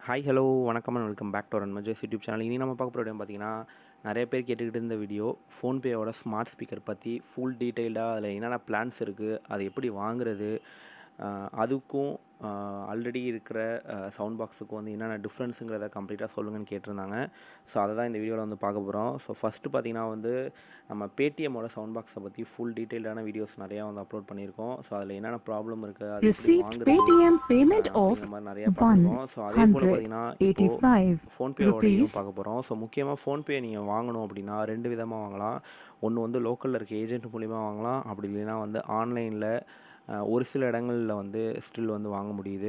Hi hello வணக்கம் and welcome back to Ran Majes YouTube channel இனி நம்ம பார்க்க போகிற பார்த்தீங்கன்னா நிறைய பேர் கேட்டுக்கிட்டு இருந்த வீடியோ ஃபோன்பேயோட ஸ்மார்ட் ஸ்பீக்கர் பற்றி ஃபுல் டீட்டெயில்டாக அதில் என்னென்ன பிளான்ஸ் இருக்குது அது எப்படி வாங்குறது ஆஹ் அதுக்கும் ஆல்ரெடி இருக்கிற சவுண்ட் பாக்ஸுக்கும் வந்து என்னென்ன டிஃப்ரென்ஸுங்கிறத கம்ப்ளீட்டாக சொல்லுங்கன்னு கேட்டிருந்தாங்க ஸோ அதை தான் இந்த வீடியோவில் வந்து பார்க்க போகிறோம் ஸோ ஃபஸ்ட்டு பார்த்தீங்கன்னா வந்து நம்ம பேடிஎம்மோட சவுண்ட் பாக்ஸை பற்றி ஃபுல் டீட்டெயில்டான வீடியோஸ் நிறையா வந்து அப்லோட் பண்ணியிருக்கோம் ஸோ அதில் என்னென்ன ப்ராப்ளம் இருக்குது அது எப்படி Received வாங்குறது Paytm payment ஆஹ் of அப்படிங்கிற மாதிரி நிறைய பார்த்துருக்கோம் ஸோ அதே போல் பார்த்தீங்கன்னா இப்போ 185 ஃபோன்பேவோடையும் rupees. பார்க்க போகிறோம் ஸோ முக்கியமாக ஃபோன்பே நீங்கள் வாங்கணும் அப்படின்னா ரெண்டு விதமாக வாங்கலாம் ஒன்று வந்து லோக்கலில் இருக்க ஏஜென்ட் மூலிமா வாங்கலாம் அப்படி இல்லைன்னா வந்து ஆன்லைனில் ஒரு சில இடங்களில் வந்து ஸ்டில் வந்து வாங்க முடியுது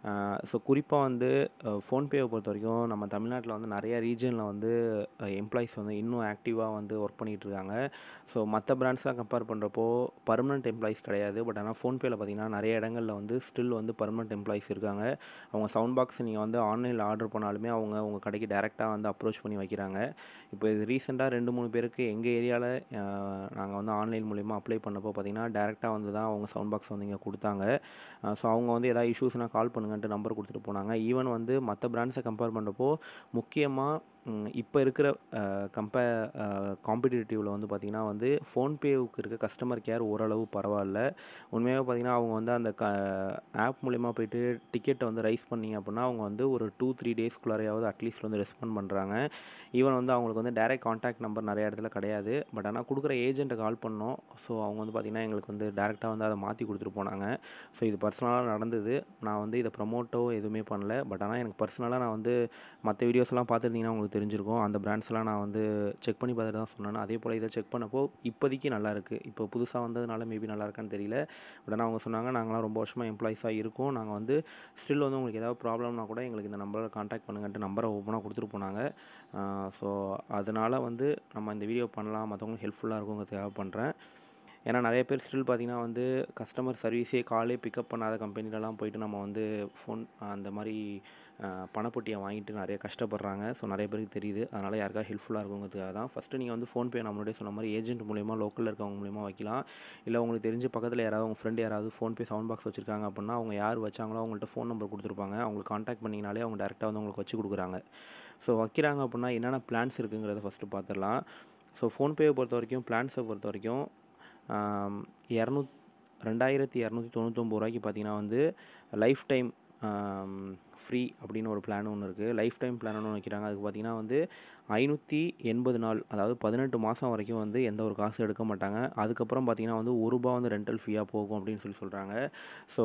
ஸோ குறிப்பாக வந்து ஃபோன்பேவை பொறுத்த வரைக்கும் நம்ம தமிழ்நாட்டில் வந்து நிறைய ரீஜனில் வந்து எம்ப்ளாயிஸ் வந்து இன்னும் ஆக்டிவாக வந்து ஒர்க் பண்ணிகிட்டு இருக்காங்க ஸோ மற்ற பிராண்ட்ஸ்லாம் கம்பேர் பண்ணுறப்போ பர்மனெண்ட் எம்ப்ளாயிஸ் கிடையாது பட் ஆனால் ஃபோன்பேயில் பார்த்தீங்கன்னா நிறைய இடங்களில் வந்து ஸ்டில் வந்து பர்மனெண்ட் எம்ப்ளாயிஸ் இருக்காங்க அவங்க சவுண்ட் பாக்ஸ் நீங்கள் வந்து ஆன்லைனில் ஆர்டர் பண்ணாலுமே அவங்க உங்கள் கடைக்கு டேரெக்டாக வந்து அப்ரோச் பண்ணி வைக்கிறாங்க இப்போ இது ரீசெண்டாக ரெண்டு மூணு பேருக்கு எங்கள் ஏரியாவில் நாங்கள் வந்து ஆன்லைன் மூலிமா அப்ளை பண்ணப்போ பார்த்தீங்கன்னா டேரெக்டாக வந்து தான் அவங்க சவுண்ட் பாக்ஸ் வந்து இங்கே கொடுத்தாங்க ஸோ அவங்க வந்து எதாவது இஷ்யூஸ்னால் கால் பண்ணுங்கன்ட்டு நம்பர் கொடுத்துட்டு போனாங்க ஈவன் வந்து மற்ற பிராண்ட்ஸை கம்பேர் பண்ணுறப்போ முக்கியமாக இப்போ இருக்கிற கம்பே காம்படிட்டிவில் வந்து பார்த்திங்கன்னா வந்து ஃபோன்பேவுக்கு இருக்க கஸ்டமர் கேர் ஓரளவு பரவாயில்ல உண்மையாக பார்த்திங்கன்னா அவங்க வந்து அந்த க ஆப் மூலிமா போயிட்டு டிக்கெட்டை வந்து ரைஸ் பண்ணிங்க அப்படின்னா அவங்க வந்து ஒரு டூ த்ரீ டேஸ்க்குள்ளாரையாவது அட்லீஸ்ட் வந்து ரெஸ்பாண்ட் பண்ணுறாங்க ஈவன் வந்து அவங்களுக்கு வந்து டைரக்ட் காண்டாக்ட் நம்பர் நிறைய இடத்துல கிடையாது பட் ஆனால் கொடுக்குற ஏஜென்ட்டை கால் பண்ணோம் ஸோ அவங்க வந்து பார்த்திங்கன்னா எங்களுக்கு வந்து டேரெக்டாக வந்து அதை மாற்றி கொடுத்துட்டு போனாங்க ஸோ இது பர்சனலாக நடந்தது நான் வந்து இதை ப்ரமோட்டோ எதுவுமே பண்ணல பட் ஆனால் எனக்கு பர்சனலாக நான் வந்து மற்ற வீடியோஸ்லாம் பார்த்துருந்தீங்கன்னா உங்களுக்கு தெரிஞ்சிருக்கும் அந்த பிராண்ட்ஸ்லாம் நான் வந்து செக் பண்ணி பார்த்துட்டு தான் சொன்னேன் அதே போல் இதை செக் பண்ணப்போ இப்போதைக்கு நல்லா இருக்குது இப்போ புதுசாக வந்ததுனால மேபி நல்லா இருக்கான்னு தெரியல பட் ஆனால் அவங்க சொன்னாங்க நாங்களாம் ரொம்ப வருஷமாக எம்ப்ளாயிஸாக இருக்கோம் நாங்கள் வந்து ஸ்டில் வந்து உங்களுக்கு ஏதாவது ப்ராப்ளம்னா கூட எங்களுக்கு இந்த நம்பரை காண்டாக்ட் பண்ணுங்கன்ட்டு நம்பரை ஓப்பனாக கொடுத்துட்டு போனாங்க ஸோ அதனால் வந்து நம்ம இந்த வீடியோ பண்ணலாம் மற்றவங்களுக்கு ஹெல்ப்ஃபுல்லாக இருக்குங்கிறதுக்காக பண்ணுறேன் ஏன்னா நிறைய பேர் ஸ்டில் பார்த்திங்கன்னா வந்து கஸ்டமர் சர்வீஸே காலே பிக்கப் பண்ணாத கம்பெனிலலாம் போயிட்டு நம்ம வந்து ஃபோன் அந்த மாதிரி பணப்பொட்டியை வாங்கிட்டு நிறைய கஷ்டப்படுறாங்க ஸோ நிறைய பேருக்கு தெரியுது அதனால் யாருக்கா ஹெல்ப்ஃபுல்லாக இருக்குங்கிறதுக்காக தான் ஃபஸ்ட்டு நீங்கள் வந்து ஃபோன்பே நம்மளுடைய சொன்ன மாதிரி ஏஜென்ட் மூலிமா லோக்கலில் இருக்கவங்க மூலிமா வைக்கலாம் இல்லை உங்களுக்கு தெரிஞ்ச பக்கத்தில் யாராவது உங்கள் ஃப்ரெண்டு யாராவது ஃபோன்பே சவுண்ட் பாக்ஸ் வச்சுருக்காங்க அப்படின்னா அவங்க யார் வச்சாங்களோ அவங்கள்ட்ட ஃபோன் நம்பர் கொடுத்துருப்பாங்க அவங்களுக்கு காண்டாக்ட் பண்ணிங்கனாலே அவங்க டேரெக்டாக வந்து உங்களுக்கு வச்சு கொடுக்குறாங்க ஸோ வைக்கிறாங்க அப்படின்னா என்னென்ன பிளான்ஸ் இருக்குங்கிறத ஃபஸ்ட்டு பார்த்துடலாம் ஸோ ஃபோன்பேவை பொறுத்த வரைக்கும் பிளான்ஸை பொறுத்த வரைக்கும் இரநூத் ரெண்டாயிரத்தி இரநூத்தி தொண்ணூத்தொம்பது ரூபாய்க்கு பார்த்தீங்கன்னா வந்து லைஃப் டைம் ஃப்ரீ அப்படின்னு ஒரு பிளான் ஒன்று இருக்குது லைஃப் டைம் பிளான் ஒன்று வைக்கிறாங்க அதுக்கு பார்த்தீங்கன்னா வந்து ஐநூற்றி எண்பது நாள் அதாவது பதினெட்டு மாதம் வரைக்கும் வந்து எந்த ஒரு காசு எடுக்க மாட்டாங்க அதுக்கப்புறம் பார்த்தீங்கன்னா வந்து ஒரு ரூபா வந்து ரெண்டல் ஃபீயாக போகும் அப்படின்னு சொல்லி சொல்கிறாங்க ஸோ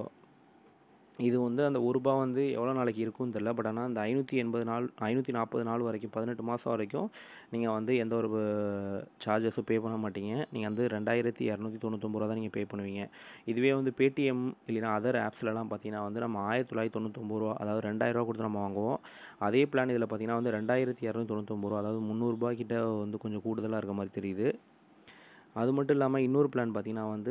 இது வந்து அந்த ஒரு ரூபா வந்து எவ்வளோ நாளைக்கு இருக்கும்னு தெரில பட் ஆனால் அந்த ஐநூற்றி எண்பது நாள் ஐநூற்றி நாற்பது நாள் வரைக்கும் பதினெட்டு மாதம் வரைக்கும் நீங்கள் வந்து எந்த ஒரு சார்ஜஸும் பே பண்ண மாட்டீங்க நீங்கள் வந்து ரெண்டாயிரத்தி இரநூத்தி தொண்ணூத்தொம்பது ரூபா தான் நீங்கள் பே பண்ணுவீங்க இதுவே வந்து பேடிஎம் இல்லைனா அதர் ஆப்ஸ்லலாம் பார்த்தீங்கன்னா வந்து நம்ம ஆயிரத்தி தொள்ளாயிரத்தி தொண்ணூத்தொம்பது ரூபா அதாவது ரெண்டாயிரரூவா கொடுத்து நம்ம வாங்குவோம் அதே பிளான் இதில் பார்த்தீங்கன்னா வந்து ரெண்டாயிரத்தி இரநூத்தி தொண்ணூத்தொம்பது ரூபா அதாவது முந்நூறுரூபா கிட்ட வந்து கொஞ்சம் கூடுதலாக இருக்க மாதிரி தெரியுது அது மட்டும் இல்லாமல் இன்னொரு பிளான் பார்த்தீங்கன்னா வந்து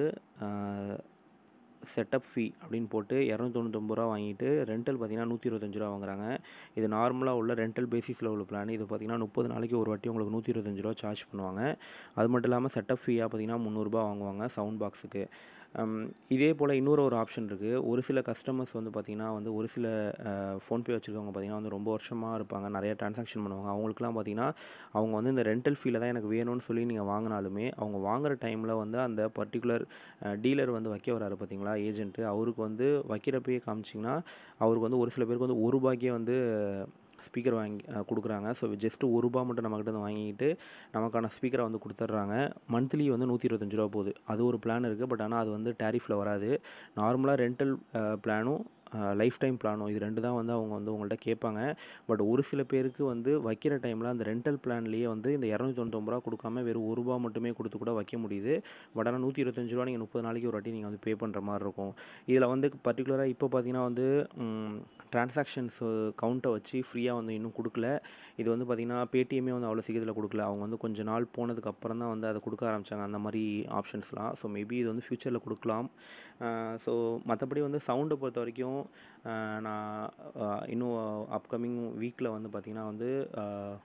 செட்டப் ஃபீ அப்படின்னு போட்டு இரநூத்தொண்ணூத்தொம்பது ரூபா வாங்கிட்டு ரெண்டல் பார்த்தீங்கன்னா நூற்றி இருபத்தஞ்சு ரூபா வாங்குறாங்க இது நார்மலாக உள்ள ரெண்டல் பேசிஸில் உள்ள பிளான் இது பார்த்தீங்கன்னா முப்பது நாளைக்கு ஒரு வாட்டி உங்களுக்கு நூற்றி இருபத்தஞ்சு ரூபா சார்ஜ் பண்ணுவாங்க அது மட்டும் இல்லாமல் செட்டப் ஃபீயாக பார்த்தீங்கன்னா முந்நூறுரூபா வாங்குவாங்க சவுண்ட் பாக்ஸுக்கு இதே போல் இன்னொரு ஒரு ஆப்ஷன் இருக்குது ஒரு சில கஸ்டமர்ஸ் வந்து பார்த்திங்கன்னா வந்து ஒரு சில ஃபோன்பே வச்சுருக்கவங்க பார்த்திங்கன்னா வந்து ரொம்ப வருஷமாக இருப்பாங்க நிறைய ட்ரான்சாக்ஷன் பண்ணுவாங்க அவங்களுக்குலாம் பார்த்திங்கன்னா அவங்க வந்து இந்த ரெண்டல் ஃபீல தான் எனக்கு வேணும்னு சொல்லி நீங்கள் வாங்கினாலுமே அவங்க வாங்குகிற டைமில் வந்து அந்த பர்டிகுலர் டீலர் வந்து வைக்க வராரு பார்த்தீங்களா ஏஜென்ட்டு அவருக்கு வந்து வைக்கிறப்பயே காமிச்சிங்கன்னா அவருக்கு வந்து ஒரு சில பேருக்கு வந்து ஒரு ரூபாய்க்கே வந்து ஸ்பீக்கர் வாங்கி கொடுக்குறாங்க ஸோ ஜஸ்ட்டு ஒரு ரூபா மட்டும் நம்மக்கிட்ட வந்து வாங்கிட்டு நமக்கான ஸ்பீக்கரை வந்து கொடுத்துட்றாங்க மந்த்லி வந்து நூற்றி இருபத்தஞ்சி ரூபா போகுது அது ஒரு பிளான் இருக்குது பட் ஆனால் அது வந்து டேரிஃபில் வராது நார்மலாக ரெண்டல் பிளானும் லைஃப் டைம் பிளானும் இது ரெண்டு தான் வந்து அவங்க வந்து உங்கள்கிட்ட கேட்பாங்க பட் ஒரு சில பேருக்கு வந்து வைக்கிற டைமில் அந்த ரெண்டல் பிளான்லேயே வந்து இந்த இரநூத்தி தொண்ணூத்தொம்பது ரூபா கொடுக்காம வெறும் ஒரு ரூபா மட்டுமே கொடுத்து கூட வைக்க முடியுது பட் ஆனால் நூற்றி இருபத்தஞ்சி ரூபா நீங்கள் முப்பது நாளைக்கு ஒரு வாட்டி நீங்கள் வந்து பே பண்ணுற மாதிரி இருக்கும் இதில் வந்து பர்டிகுலராக இப்போ பார்த்தீங்கன்னா வந்து ட்ரான்சாக்ஷன்ஸ் கவுண்ட்டை வச்சு ஃப்ரீயாக வந்து இன்னும் கொடுக்கல இது வந்து பார்த்திங்கன்னா பேடிஎம்மே வந்து அவ்வளோ சீக்கிரத்தில் கொடுக்கல அவங்க வந்து கொஞ்சம் நாள் போனதுக்கு அப்புறம் தான் வந்து அதை கொடுக்க ஆரம்பித்தாங்க அந்த மாதிரி ஆப்ஷன்ஸ்லாம் ஸோ மேபி இது வந்து ஃப்யூச்சரில் கொடுக்கலாம் ஸோ மற்றபடி வந்து சவுண்டை பொறுத்த வரைக்கும் நான் இன்னும் அப்கமிங் வீக்கில் வந்து பார்த்திங்கன்னா வந்து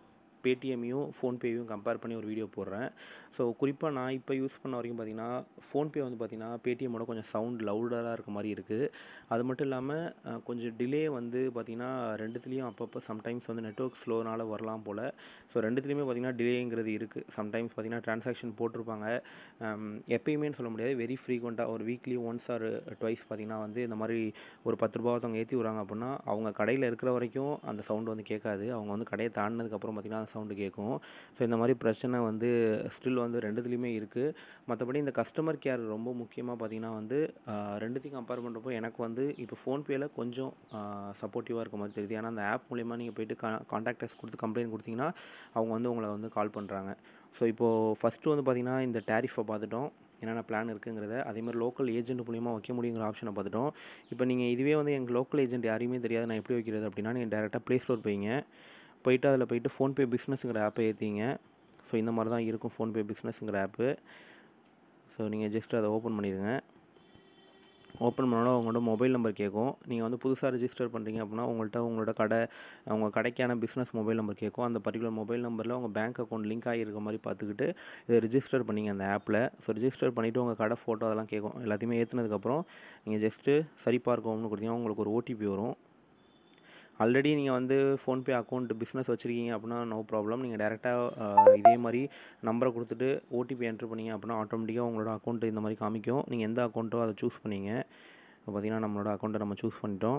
பேடிஎம்மையும் ஃபோன்பேயும் கம்பேர் பண்ணி ஒரு வீடியோ போடுறேன் ஸோ குறிப்பாக நான் இப்போ யூஸ் பண்ண வரைக்கும் பார்த்தீங்கன்னா ஃபோன்பே வந்து பார்த்தீங்கன்னா பேடிஎம்மோட கொஞ்சம் சவுண்ட் லவுடராக இருக்க மாதிரி இருக்குது அது மட்டும் இல்லாமல் கொஞ்சம் டிலே வந்து பார்த்திங்கன்னா ரெண்டுத்துலேயும் அப்பப்போ சம்டைம்ஸ் வந்து நெட்ஒர்க் ஸ்லோனால வரலாம் போல் ஸோ ரெண்டுத்துலேயுமே பார்த்திங்கன்னா டிலேங்கிறது இருக்குது சம்டைம்ஸ் பார்த்திங்கன்னா ட்ரான்சாக்ஷன் போட்டிருப்பாங்க எப்பயுமேன்னு சொல்ல முடியாது வெரி ஃப்ரீக்வெண்ட்டாக ஒரு வீக்லி ஒன்ஸ் ஆர் ட்வைஸ் பார்த்திங்கன்னா வந்து இந்த மாதிரி ஒரு பத்து ரூபா ஒருத்தவங்க ஏற்றி விட்றாங்க அப்படின்னா அவங்க கடையில் இருக்கிற வரைக்கும் அந்த சவுண்டு வந்து கேட்காது அவங்க வந்து கடையை தாண்டினதுக்கப்புறம் பார்த்திங்கன்னா அந்த சவுண்டு கேட்கும் ஸோ இந்த மாதிரி பிரச்சனை வந்து ஸ்டில் வந்து ரெண்டுத்துலேயுமே இருக்குது மற்றபடி இந்த கஸ்டமர் கேர் ரொம்ப முக்கியமாக பார்த்திங்கன்னா வந்து ரெண்டுத்தையும் கம்பேர் பண்ணுறப்போ எனக்கு வந்து இப்போ ஃபோன்பேயில் கொஞ்சம் சப்போர்ட்டிவாக இருக்க மாதிரி தெரியுது ஏன்னா அந்த ஆப் மூலிமா நீங்கள் போய்ட்டு கா கான்டாக்டர்ஸ் கொடுத்து கம்ப்ளைண்ட் கொடுத்தீங்கன்னா அவங்க வந்து உங்களை வந்து கால் பண்ணுறாங்க ஸோ இப்போது ஃபஸ்ட்டு வந்து பார்த்திங்கன்னா இந்த டேரிஃபை பார்த்துட்டோம் என்னென்ன பிளான் இருக்குங்கிறத அதேமாதிரி லோக்கல் ஏஜென்ட் மூலிமா வைக்க முடியுங்கிற ஆப்ஷனை பார்த்துட்டோம் இப்போ நீங்கள் இதுவே வந்து எங்கள் லோக்கல் ஏஜென்ட் யாரையுமே தெரியாது நான் எப்படி வைக்கிறது அப்படின்னா நீங்கள் டேரெக்டாக ப்ளே ஸ்டோர் போய்ங்க போயிட்டு அதில் போயிட்டு ஃபோன்பே பிஸ்னஸ்ங்கிற ஆப்பை ஏற்றிங்க ஸோ இந்த மாதிரி தான் இருக்கும் ஃபோன்பே பிஸ்னஸ்ங்கிற ஆப்பு ஸோ நீங்கள் ஜஸ்ட் அதை ஓப்பன் பண்ணிடுங்க ஓப்பன் பண்ணோட உங்களோட மொபைல் நம்பர் கேட்கும் நீங்கள் வந்து புதுசாக ரிஜிஸ்டர் பண்ணுறீங்க அப்படின்னா உங்கள்கிட்ட உங்களோட கடை உங்கள் கடைக்கான பிஸ்னஸ் மொபைல் நம்பர் கேட்கும் அந்த பர்டிகுலர் மொபைல் நம்பரில் உங்கள் பேங்க் அக்கௌண்ட் லிங்க் ஆகிருக்க மாதிரி பார்த்துக்கிட்டு இதை ரிஜிஸ்டர் பண்ணிங்க அந்த ஆப்பில் ஸோ ரிஜிஸ்டர் பண்ணிவிட்டு உங்கள் கடை ஃபோட்டோ அதெல்லாம் கேட்கும் எல்லாத்தையுமே ஏற்றுனதுக்கப்புறம் நீங்கள் ஜஸ்ட்டு சரிபார்க்கணும்னு கொடுத்தீங்கன்னா உங்களுக்கு ஒரு ஓடிபி வரும் ஆல்ரெடி நீங்கள் வந்து ஃபோன்பே அக்கௌண்ட் பிஸ்னஸ் வச்சுருக்கீங்க அப்படின்னா நோ ப்ராப்ளம் நீங்கள் டேரெக்டாக இதே மாதிரி நம்பரை கொடுத்துட்டு ஓடிபி என்ட்ரு பண்ணிங்க அப்படின்னா ஆட்டோமேட்டிக்காக உங்களோட அக்கௌண்ட் இந்த மாதிரி காமிக்கும் நீங்கள் எந்த அக்கௌண்ட்டோ அதை சூஸ் பண்ணிங்க இப்போ பார்த்தீங்கன்னா நம்மளோட அக்கௌண்ட்டை நம்ம சூஸ் பண்ணிட்டோம்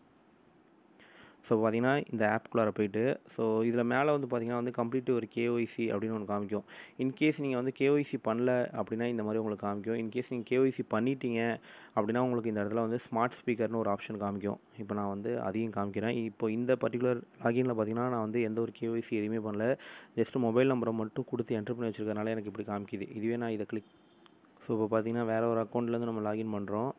ஸோ பார்த்தீங்கன்னா இந்த ஆப்குள்ளார போயிட்டு ஸோ இதில் மேலே வந்து பார்த்தீங்கன்னா வந்து கம்ப்ளீட் ஒரு கேஒய்சி அப்படின்னு ஒன்று காமிக்கும் இன்கேஸ் நீங்கள் வந்து கேஒய்சி பண்ணல அப்படின்னா இந்த மாதிரி உங்களுக்கு காமிக்கும் இன்கேஸ் நீங்கள் கேஒய்சி பண்ணிட்டீங்க அப்படின்னா உங்களுக்கு இந்த இடத்துல வந்து ஸ்மார்ட் ஸ்பீக்கர்னு ஒரு ஆப்ஷன் காமிக்கும் இப்போ நான் வந்து அதையும் காமிக்கிறேன் இப்போ இந்த பர்டிகுலர் லாகினில் பார்த்தீங்கன்னா நான் வந்து எந்த ஒரு கேஒய்சி எதுவுமே பண்ணல ஜஸ்ட் மொபைல் நம்பரை மட்டும் கொடுத்து என்ட்ரு பண்ணி வச்சுருக்கனால எனக்கு இப்படி காமிக்குது இதுவே நான் இதை கிளிக் ஸோ இப்போ பார்த்தீங்கன்னா வேறு ஒரு அக்கௌண்ட்லேருந்து நம்ம லாகின் பண்ணுறோம்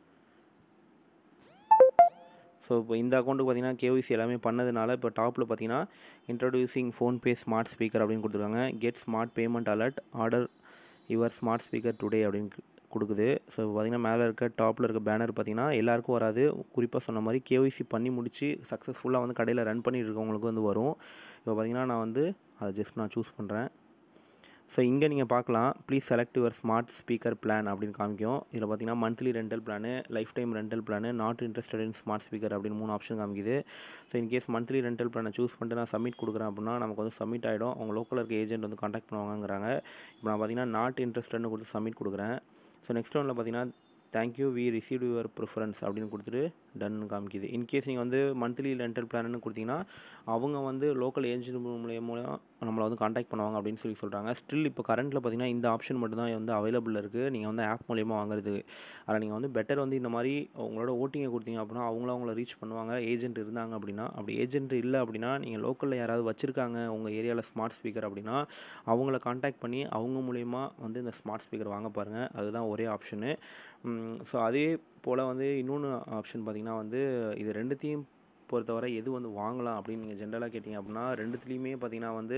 ஸோ இப்போ இந்த அக்கௌண்ட்டுக்கு பார்த்தீங்கன்னா கேஒய்சி எல்லாமே பண்ணதுனால இப்போ டாப்பில் பார்த்தீங்கன்னா இன்ட்ரடியூசிங் ஃபோன்பே ஸ்மார்ட் ஸ்பீக்கர் அப்படின்னு கொடுத்துருக்காங்க get smart payment alert order your smart speaker today அப்படின்னு கொடுக்குது ஸோ பார்த்தீங்கன்னா மேலே இருக்க டாப்பில் இருக்க பேனர் பார்த்தீங்கன்னா எல்லாருக்கும் வராது குறிப்பாக சொன்ன மாதிரி கேஒய்சி பண்ணி முடித்து சக்ஸஸ்ஃபுல்லாக வந்து கடையில் ரன் பண்ணிட்டு இருக்கவங்களுக்கு வந்து வரும் இப்போ பார்த்தீங்கன்னா நான் வந்து அதை ஜஸ்ட் நான் சூஸ் பண்ணுறேன் ஸோ இங்கே நீங்கள் பார்க்கலாம் please select your smart speaker plan அப்படின்னு காமிக்கும் இதில் பார்த்தீங்கன்னா monthly rental plan life time rental plan not interested in smart speaker அப்படின்னு மூணு ஆப்ஷன் காமிக்குது ஸோ இன்கேஸ் மந்த்லி ரெண்டல் பிளானை சூஸ் பண்ணிட்டு நான் சப்மிட் கொடுக்குறேன் அப்படின்னா நமக்கு வந்து சப்மிட் ஆகிடும் அவங்க லோக்கலில் இருக்க ஏஜென்ட் வந்து காண்டாக்ட் பண்ணுவாங்கங்கிறாங்க இப்போ நான் பார்த்தீங்கன்னா நாட் இன்ட்ரெஸ்டட்னு கொடுத்து சப்மிட் கொடுக்குறேன் ஸோ நெக்ஸ்ட் ஒன்றில் பார்த்தீங்கன்னா thank you we receive your preference அப்படின்னு கொடுத்துட்டு டன் காமிக்குது இன்கேஸ் நீங்கள் வந்து மந்த்லி ரெண்டல் பிளான்னு கொடுத்தீங்கன்னா அவங்க வந்து லோக்கல் ஏஜென்ட் மூலியம் நம்மளை வந்து காண்டாக்ட் பண்ணுவாங்க அப்படின்னு சொல்லி சொல்கிறாங்க ஸ்டில் இப்போ கரண்ட்டில் பார்த்தீங்கன்னா இந்த ஆப்ஷன் மட்டும் தான் வந்து அவைலபிள் இருக்குது நீங்கள் வந்து ஆப் மூலியமாக வாங்குறதுக்கு அதில் நீங்கள் வந்து பெட்டர் வந்து இந்த மாதிரி உங்களோட ஓட்டிங்கை கொடுத்தீங்க அப்படின்னா அவங்கள அவங்கள ரீச் பண்ணுவாங்க ஏஜென்ட் இருந்தாங்க அப்படின்னா அப்படி ஏஜென்ட் இல்லை அப்படின்னா நீங்கள் லோக்கலில் யாராவது வச்சுருக்காங்க உங்கள் ஏரியாவில் ஸ்மார்ட் ஸ்பீக்கர் அப்படின்னா அவங்கள காண்டாக்ட் பண்ணி அவங்க மூலிமா வந்து இந்த ஸ்மார்ட் ஸ்பீக்கர் வாங்க பாருங்கள் அதுதான் ஒரே ஆப்ஷனு ஸோ அதே போல் வந்து இன்னொன்று ஆப்ஷன் பார்த்திங்கன்னா வந்து இது ரெண்டுத்தையும் பொறுத்தவரை எது வந்து வாங்கலாம் அப்படின்னு நீங்கள் ஜென்ரலாக கேட்டிங்க அப்படின்னா ரெண்டுத்துலேயுமே பார்த்திங்கன்னா வந்து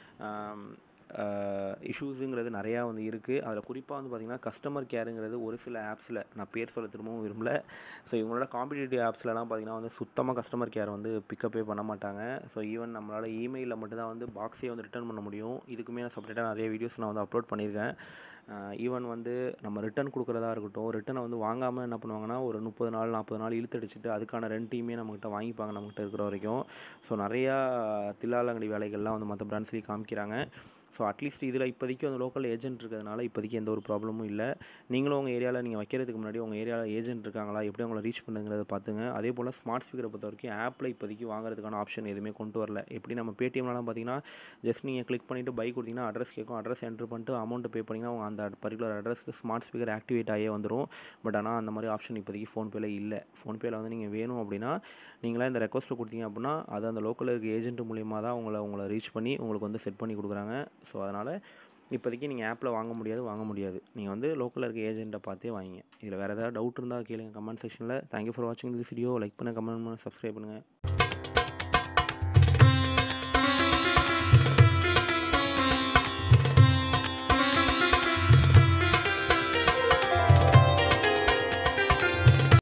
இஷ்யூஸுங்கிறது நிறையா வந்து இருக்குது அதில் குறிப்பாக வந்து பார்த்திங்கன்னா கஸ்டமர் கேருங்கிறது ஒரு சில ஆப்ஸில் நான் பேர் சொல்ல திரும்பவும் விரும்பல ஸோ இவங்களோட காம்படிட்டிவ் ஆப்ஸ்லலாம் பார்த்திங்கன்னா வந்து சுத்தமாக கஸ்டமர் கேர் வந்து பிக்கப்பே பண்ண மாட்டாங்க ஸோ ஈவன் நம்மளால் இமெயிலில் மட்டும்தான் வந்து பாக்ஸே வந்து ரிட்டர்ன் பண்ண முடியும் இதுக்குமே நான் செப்பரேட்டாக நிறைய வீடியோஸ் நான் வந்து அப்லோட் பண்ணியிருக்கேன் ஈவன் வந்து நம்ம ரிட்டன் கொடுக்குறதா இருக்கட்டும் ரிட்டனை வந்து வாங்காமல் என்ன பண்ணுவாங்கன்னா ஒரு முப்பது நாள் நாற்பது நாள் இழுத்தடிச்சிட்டு அதுக்கான ரெண்ட்டையுமே நம்மக்கிட்ட வாங்கிப்பாங்க நம்மக்கிட்ட இருக்கிற வரைக்கும் ஸோ நிறையா தில்லாலங்கடி வேலைகள்லாம் வந்து மற்ற பிராண்ட்ஸ்லேயும் காமிக்கிறாங்க ஸோ அட்லீஸ்ட் இதில் இப்போதைக்கு வந்து லோக்கல் ஏஜென்ட் இருக்கிறதுனால இப்போதைக்கு எந்த ஒரு ப்ராப்ளமும் இல்லை நீங்களும் உங்கள் ஏரியாவில் நீங்கள் வைக்கிறதுக்கு முன்னாடி உங்கள் ஏரியாவில் ஏஜென்ட் இருக்காங்களா எப்படி அவங்கள ரீச் பண்ணுங்கிறத பார்த்துங்க அதே போல் ஸ்மார்ட் ஸ்பீக்கரை பொறுத்த வரைக்கும் ஆப்பில் இப்போதைக்கு வாங்குறதுக்கான ஆப்ஷன் எதுவுமே கொண்டு வரல எப்படி நம்ம பேடிஎம்லாம் பார்த்தீங்கன்னா ஜஸ்ட் நீங்கள் கிளிக் பண்ணிவிட்டு பை கொடுத்தீங்கன்னா அட்ரஸ் கேட்கும் அட்ரஸ் என்ட்ரு பண்ணிட்டு அமௌண்ட் பே பண்ணிங்கன்னா அவங்க அந்த பர்டிகுலர் அட்ரஸ்க்கு ஸ்மார்ட் ஸ்பீக்கர் ஆக்டிவேட் ஆகியே வந்துடும் பட் ஆனால் அந்த மாதிரி ஆப்ஷன் இப்போதைக்கு ஃபோன்பேல இல்லை ஃபோன்பேல வந்து நீங்கள் வேணும் அப்படின்னா நீங்களாம் இந்த ரெக்வஸ்ட்டை கொடுத்தீங்க அப்படின்னா அது அந்த லோக்கலில் இருக்க ஏஜென்ட் மூலியமாக தான் உங்களை உங்களை ரீச் பண்ணி உங்களுக்கு வந்து செட் பண்ணி கொடுக்குறாங்க ஸோ அதனால் இப்போதைக்கு நீங்கள் ஆப்பில் வாங்க முடியாது வாங்க முடியாது நீங்கள் வந்து லோக்கலில் இருக்க ஏஜென்ட்டை பார்த்தே வாங்கிங்க இதில் வேறு ஏதாவது டவுட் இருந்தால் கேளுங்க கமெண்ட் செக்ஷனில் தேங்க்யூ ஃபார் வாட்சிங் திஸ் வீடியோ லைக் பண்ணுங்கள் கமெண்ட் பண்ணுங்கள் சப்ஸ்கிரைப் பண்ணுங்கள்